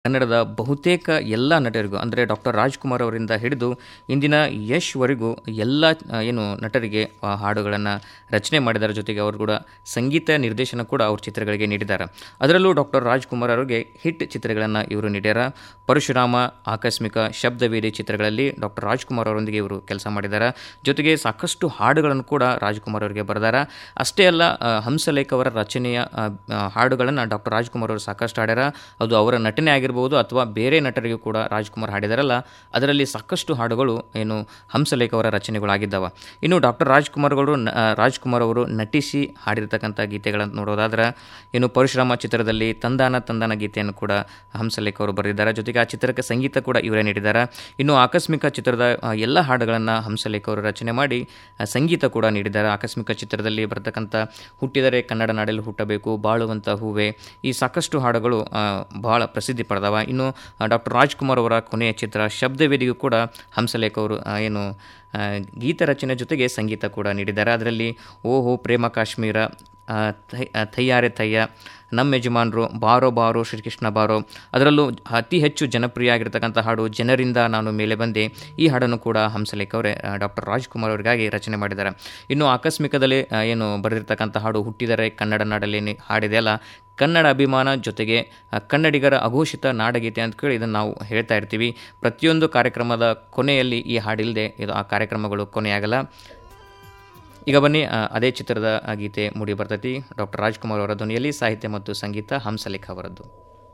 ಕನ್ನಡದ ಬಹುತೇಕ ಎಲ್ಲ ನಟರಿಗೂ ಅಂದರೆ ಡಾಕ್ಟರ್ ರಾಜ್ಕುಮಾರ್ ಅವರಿಂದ ಹಿಡಿದು ಇಂದಿನ ಯಶ್ವರೆಗೂ ಎಲ್ಲ ಆ, ಏನು ನಟರಿಗೆ ಆ, ಹಾಡುಗಳನ್ನು ರಚನೆ ಮಾಡಿದರ ಜೊತೆಗೆ ಅವರು ಕೂಡ ಸಂಗೀತ ನಿರ್ದೇಶನ ಕೂಡ ಅವ್ರ ಚಿತ್ರಗಳಿಗೆ ನೀಡಿದ್ದಾರೆ ಅದರಲ್ಲೂ ಡಾಕ್ಟರ್ ರಾಜ್ಕುಮಾರ್ ಅವರಿಗೆ ಹಿಟ್ ಚಿತ್ರಗಳನ್ನು ಇವರು ನೀಡ್ಯಾರ ಪರಶುರಾಮ ಆಕಸ್ಮಿಕ ಶಬ್ದವೇದಿ ಚಿತ್ರಗಳಲ್ಲಿ ಡಾಕ್ಟರ್ ರಾಜ್ಕುಮಾರ್ ಅವರೊಂದಿಗೆ ಇವರು ಕೆಲಸ ಮಾಡಿದ್ದಾರೆ ಜೊತೆಗೆ ಸಾಕಷ್ಟು ಹಾಡುಗಳನ್ನು ಕೂಡ ರಾಜ್ಕುಮಾರ್ ಅವರಿಗೆ ಬರೆದಾರ ಅಷ್ಟೇ ಅಲ್ಲ ಆ, ಹಂಸಲೇಖ ಅವರ ರಚನೆಯ ಹಾಡುಗಳನ್ನು ಡಾಕ್ಟರ್ ರಾಜ್ಕುಮಾರ್ ಅವರು ಸಾಕಷ್ಟು ಹಾಡ್ಯಾರ ಅದು ಅವರ ನಟನೆ ಆಗಿರ್ಬೋದು ಅಥವಾ ಬೇರೆ ನಟರಿಗೂ ಕೂಡ ರಾಜ್ಕುಮಾರ್ ಹಾಡಿದಾರಲ್ಲ ಅದರಲ್ಲಿ ಸಾಕಷ್ಟು ಹಾಡುಗಳು ಏನು ಹಂಸಲೇಖ ಅವರ ರಚನೆಗಳಾಗಿದ್ದಾವೆ ಇನ್ನು ಡಾಕ್ಟರ್ ರಾಜ್ಕುಮಾರ್ ಅವರು ನ- ಆ, ರಾಜ್ಕುಮಾರ್ ಅವರು ನಟಿಸಿ ಹಾಡಿರ್ತಕ್ಕಂಥ ಗೀತೆಗಳನ್ನು ನೋಡೋದಾದ್ರೆ ಏನು ಪರಶುರಾಮ ಚಿತ್ರದಲ್ಲಿ ತಂದಾನ ತಂದಾನ ಗೀತೆಯನ್ನು ಕೂಡ ಹಂಸಲೇಖ ಅವರು ಬರೆದಿದ್ದಾರೆ ಜೊತೆಗೆ ಆ ಚಿತ್ರಕ್ಕೆ ಸಂಗೀತ ಕೂಡ ಇವರೇ ನೀಡಿದ್ದಾರೆ ಇನ್ನು ಆಕಸ್ಮಿಕ ಚಿತ್ರದ ಆ, ಎಲ್ಲ ಹಾಡುಗಳನ್ನು ಹಂಸಲೇಖ ಅವರು ರಚನೆ ಮಾಡಿ ಆ, ಸಂಗೀತ ಕೂಡ ನೀಡಿದ್ದಾರೆ ಆಕಸ್ಮಿಕ ಚಿತ್ರದಲ್ಲಿ ಬರ್ತಕ್ಕಂಥ ಹುಟ್ಟಿದರೆ ಕನ್ನಡ ನಾಡಲ್ಲಿ ಹುಟ್ಟಬೇಕು ಬಾಳುವಂಥ ಹೂವೆ ಈ ಸಾಕಷ್ಟು ಹಾಡುಗಳು ಆ, ಬಹಳ ಪ್ರಸಿದ್ಧಿ ಪಡೆದವ ಇನ್ನು ಡಾಕ್ಟರ್ ರಾಜ್ಕುಮಾರ್ ಅವರ ಕೊನೆಯ ಚಿತ್ರ ಶಬ್ದವೇದಿಗೂ ಕೂಡ ಹಂಸಲೇಖ ಅವರು ಆ, ಏನು ಆ, ಗೀತ ರಚನೆ ಜೊತೆಗೆ ಸಂಗೀತ ಕೂಡ ನೀಡಿದ್ದಾರೆ ಅದರಲ್ಲಿ ಓಹೋ ಪ್ರೇಮ ಕಾಶ್ಮೀರ ಆ, ಥೈ ಆ, ಥಯ್ಯಾರೆ ಥಯ್ಯ ನಮ್ಮ ಯಜಮಾನರು ಬಾರೋ ಬಾರೋ ಶ್ರೀಕೃಷ್ಣ ಬಾರೋ ಅದರಲ್ಲೂ ಅತಿ ಹೆಚ್ಚು ಜನಪ್ರಿಯ ಆಗಿರ್ತಕ್ಕಂಥ ಹಾಡು ಜನರಿಂದ ನಾನು ಮೇಲೆ ಬಂದೆ ಈ ಹಾಡನ್ನು ಕೂಡ ಹಂಸಲೇಖ ಅವರೇ ಡಾಕ್ಟರ್ ರಾಜ್ಕುಮಾರ್ ಅವರಿಗಾಗಿ ರಚನೆ ಮಾಡಿದ್ದಾರೆ ಇನ್ನು ಆಕಸ್ಮಿಕದಲ್ಲಿ ಆ, ಏನು ಬರೆದಿರ್ತಕ್ಕಂಥ ಹಾಡು ಹುಟ್ಟಿದರೆ ಕನ್ನಡ ನಾಡಲ್ಲಿ ನಿ- ಹಾಡಿದೆಯಲ್ಲ ಕನ್ನಡ ಅಭಿಮಾನ ಜೊತೆಗೆ ಆ, ಕನ್ನಡಿಗರ ಅಘೋಷಿತ ನಾಡಗೀತೆ ಅಂತ ಕೇಳಿ ಇದನ್ನು ನಾವು ಹೇಳ್ತಾ ಇರ್ತೀವಿ ಪ್ರತಿಯೊಂದು ಕಾರ್ಯಕ್ರಮದ ಕೊನೆಯಲ್ಲಿ ಈ ಹಾಡಿಲ್ಲದೆ ಇದು ಆ ಕಾರ್ಯಕ್ರಮಗಳು ಕೊನೆಯಾಗಲ್ಲ ಈಗ ಬನ್ನಿ ಆ, ಅದೇ ಚಿತ್ರದ ಆ ಗೀತೆ ಮೂಡಿ ಬರ್ತೈತಿ ಡಾಕ್ಟರ್ ರಾಜ್ಕುಮಾರ್ ಅವರ ಧ್ವನಿಯಲ್ಲಿ ಸಾಹಿತ್ಯ ಮತ್ತು ಸಂಗೀತ ಹಂಸಲೇಖ ಅವರದ್ದು